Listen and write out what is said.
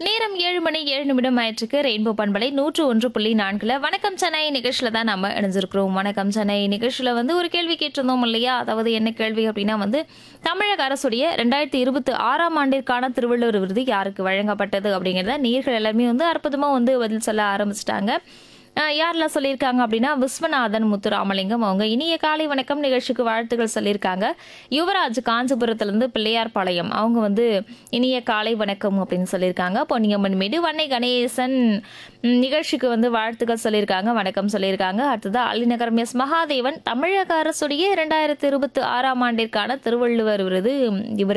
நேரம் ஏழு மணி ஏழு நிமிடம் ஆயிற்றுக்கு ரெயின்போ பண்பலை நூற்று ஒன்று புள்ளி நான்குல வணக்கம் சென்னை நிகழ்ச்சியில தான் நம்ம இணைஞ்சிருக்கிறோம் வணக்கம் சென்னை நிகழ்ச்சியில வந்து ஒரு கேள்வி கேட்டிருந்தோம் இல்லையா அதாவது என்ன கேள்வி அப்படின்னா வந்து தமிழக அரசுடைய ரெண்டாயிரத்தி இருபத்தி ஆறாம் ஆண்டிற்கான திருவள்ளுவர் விருது யாருக்கு வழங்கப்பட்டது அப்படிங்கிறத நீர்கள் எல்லாருமே வந்து அற்புதமா வந்து பதில் சொல்ல ஆரம்பிச்சிட்டாங்க அஹ் யாரெல்லாம் சொல்லியிருக்காங்க அப்படின்னா விஸ்வநாதன் முத்துராமலிங்கம் அவங்க இனிய காலை வணக்கம் நிகழ்ச்சிக்கு வாழ்த்துக்கள் சொல்லியிருக்காங்க யுவராஜ் காஞ்சிபுரத்துலேருந்து பிள்ளையார்பாளையம் அவங்க வந்து இனிய காலை வணக்கம் அப்படின்னு சொல்லியிருக்காங்க பொன்னியம்மன் மீது வன்னை கணேசன் ம், நிகழ்ச்சிக்கு வந்து வாழ்த்துக்கள் சொல்லியிருக்காங்க வணக்கம் சொல்லியிருக்காங்க அடுத்தது அலிநகரம் எஸ் மகாதேவன் தமிழக அரசுடைய இரண்டாயிரத்தி இருபத்தி ஆறாம் ஆண்டிற்கான திருவள்ளுவர் விருது இவர்